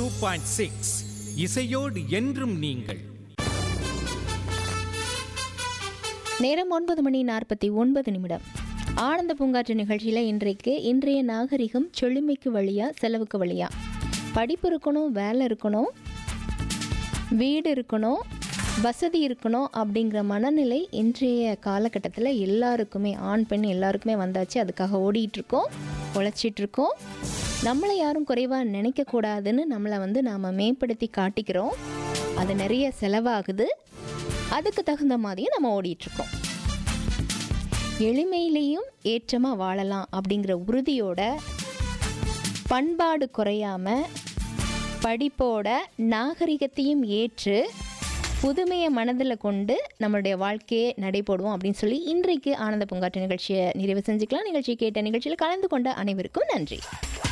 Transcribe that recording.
point six இசையோடு என்றும் நீங்கள் நேரம் ஒன்பது மணி நாற்பத்தி ஒன்பது நிமிடம் ஆனந்த பூங்காற்று நிகழ்ச்சியில் இன்றைக்கு இன்றைய நாகரிகம் செழுமைக்கு வழியா செலவுக்கு வழியா படிப்பு இருக்கணும் வேலை இருக்கணும் வீடு இருக்கணும் வசதி இருக்கணும் அப்படிங்கிற மனநிலை இன்றைய காலகட்டத்தில் எல்லாருக்குமே ஆண் பெண் எல்லாருக்குமே வந்தாச்சு அதுக்காக ஓடிட்டு இருக்கோம் உழைச்சிட்டு இருக்கோம் நம்மளை யாரும் குறைவாக நினைக்கக்கூடாதுன்னு நம்மளை வந்து நாம் மேம்படுத்தி காட்டிக்கிறோம் அது நிறைய செலவாகுது அதுக்கு தகுந்த மாதிரியும் நம்ம ஓடிட்டுருக்கோம் எளிமையிலையும் ஏற்றமாக வாழலாம் அப்படிங்கிற உறுதியோட பண்பாடு குறையாம படிப்போட நாகரிகத்தையும் ஏற்று புதுமையை மனதில் கொண்டு நம்மளுடைய வாழ்க்கையை நடைபோடுவோம் அப்படின்னு சொல்லி இன்றைக்கு ஆனந்த பூங்காற்று நிகழ்ச்சியை நிறைவு செஞ்சுக்கலாம் நிகழ்ச்சி கேட்ட நிகழ்ச்சியில் கலந்து கொண்ட அனைவருக்கும் நன்றி